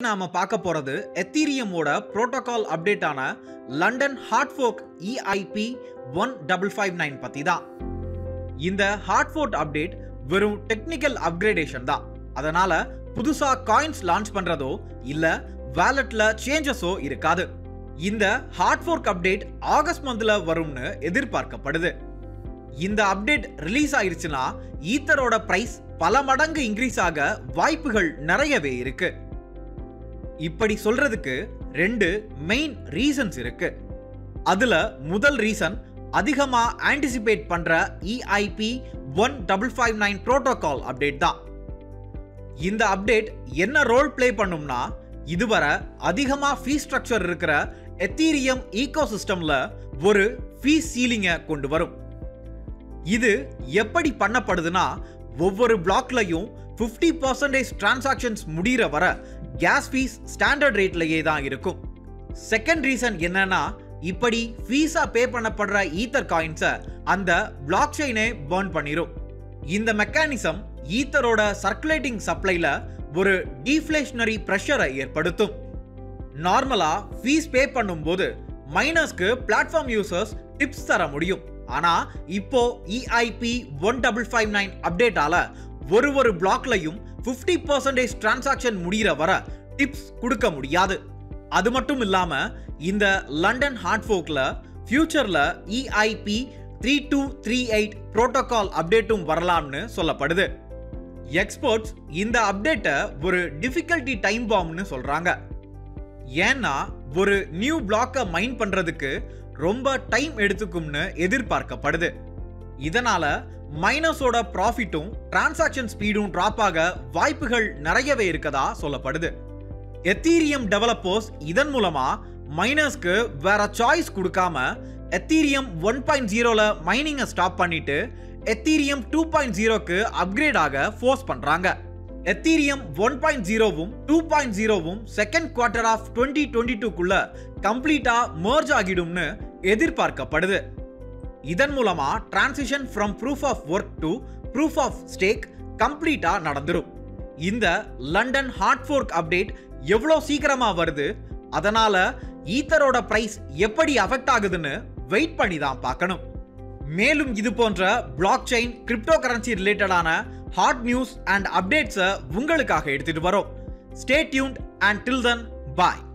நாம பார்க்க போறது எத்தீரியமோட புரோட்டோகால் அப்டேட்டான London hard fork EIP one double five nine பத்தி தான் இந்த ஹார்ட்ஃபோர்ட் அப்டேட் வெறும் டெக்னிக்கல் அப்கிரேடேஷன் தான் அதனால புதுசா காயின்ஸ் லான்ச் பண்றதோ இல்ல வேலட்ல சேஞ்சஸோ இருக்காது இந்த ஹார்ட்ஃபோர்க் அப்டேட் ஆகஸ்ட் மந்த்ல வரும்னு எதிர்பார்க்கப்படுது இந்த அப்டேட் ரிலீஸ் ஆயிருச்சுன்னா ஈத்தரோட பிரைஸ் பல மடங்கு இன்க்ரீஸ் ஆக வாய்ப்புகள் நிறையவே இருக்கு இப்படி சொல்றதுக்கு ரெண்டு மெயின் ரீசன்ஸ் இருக்கு அதுல முதல் ரீசன் அதிகமா ஆன்டிசிபேட் பண்ற EIP one double five nine protocol update தான் இந்த அப்டேட் என்ன ரோல் ப்ளே பண்ணும்னா இதுவரை அதிகமா ஃபீஸ் ஸ்ட்ரக்சர் இருக்கிற எத்தீரியம் ஈகோ சிஸ்டம்ல ஒரு ஃபீஸ் சீலிங்கை கொண்டு வரும் இது எப்படி பண்ணப்படுதுன்னா ஒவ்வொரு பிளாக்லையும் ஃபிஃப்டி பர்சன்டேஜ் டிரான்சாக்ஷன்ஸ் முடிகிற வர கேஸ் ஃபீஸ் ஸ்டாண்டர்ட் ரேட்லயே தான் இருக்கும் செகண்ட் ரீசன் என்னன்னா இப்படி ஃபீஸா பே பண்ணப்படுற ஈத்தர் காயின்ஸை அந்த பிளாக் செயினே பேர்ன் பண்ணிரும் இந்த மெக்கானிசம் ஈத்தரோட சர்க்குலேட்டிங் சப்ளைல ஒரு டீஃப்ளேஷனரி ப்ரெஷரை ஏற்படுத்தும் நார்மலா ஃபீஸ் பே பண்ணும்போது மைனர்ஸ்க்கு பிளாட்ஃபார்ம் யூசர்ஸ் டிப்ஸ் தர முடியும் ஆனா இப்போ EIP one double five nine அப்டேட்டால ஒரு ஒரு பிளாக்லையும் ஃபிஃப்டி பர்சன்டேஜ் டிரான்சாக்ஷன் முடிகிற வர டிப்ஸ் கொடுக்க முடியாது அது மட்டும் இல்லாம இந்த லண்டன் ஹார்ட்ஃபோக்ல ஃபியூச்சர்ல EIP three two three eight protocol அப்டேட்டும் வரலாம்னு சொல்லப்படுது எக்ஸ்பர்ட்ஸ் இந்த அப்டேட்டை ஒரு டிஃபிகல்ட்டி டைம் பாம்னு சொல்றாங்க ஏன்னா ஒரு நியூ பிளாக்கை மைண்ட் பண்றதுக்கு ரொம்ப டைம் எடுத்துக்கும்னு எதிர்பார்க்கப்படுது இதனால மைனஸோட ப்ராஃபிட்டும் டிரான்சாக்ஷன் ஸ்பீடும் டிராப் ஆக வாய்ப்புகள் நிறையவே இருக்கதா சொல்லப்படுது எத்தீரியம் டெவலப்பர்ஸ் இதன் மூலமா மைனர்ஸ்க்கு வேற சாய்ஸ் கொடுக்காம எத்தீரியம் ஒன் பாயிண்ட் ஜீரோல மைனிங்கை ஸ்டாப் பண்ணிட்டு எத்தீரியம் டூ பாயிண்ட் ஜீரோக்கு அப்கிரேட் ஆக ஃபோர்ஸ் பண்றாங்க எத்தீரியம் ஒன் பாயிண்ட் ஜீரோவும் டூ பாயிண்ட் ஜீரோவும் second quarter of twenty twenty டூக்குள்ள கம்ப்ளீட்டா மர்ஜ் ஆகிடும்னு எதிர்பார்க்கப்படுது இதன் மூலமா transition from proof of work to proof of stake கம்ப்ளீட்டா நடந்துரும் இந்த லண்டன் ஹார்ட்ஃபோர்க் அப்டேட் எவ்வளோ சீக்கிரமா வருது அதனால ஈத்தரோட பிரைஸ் எப்படி அஃபெக்ட் ஆகுதுன்னு வெயிட் பண்ணி தான் பார்க்கணும் மேலும் இது போன்ற பிளாக் செயின் கிரிப்டோ கரன்சி ரிலேட்டடான ஹாட் நியூஸ் அண்ட் அப்டேட்ஸை உங்களுக்காக எடுத்துட்டு வரோம் stay tuned and till then bye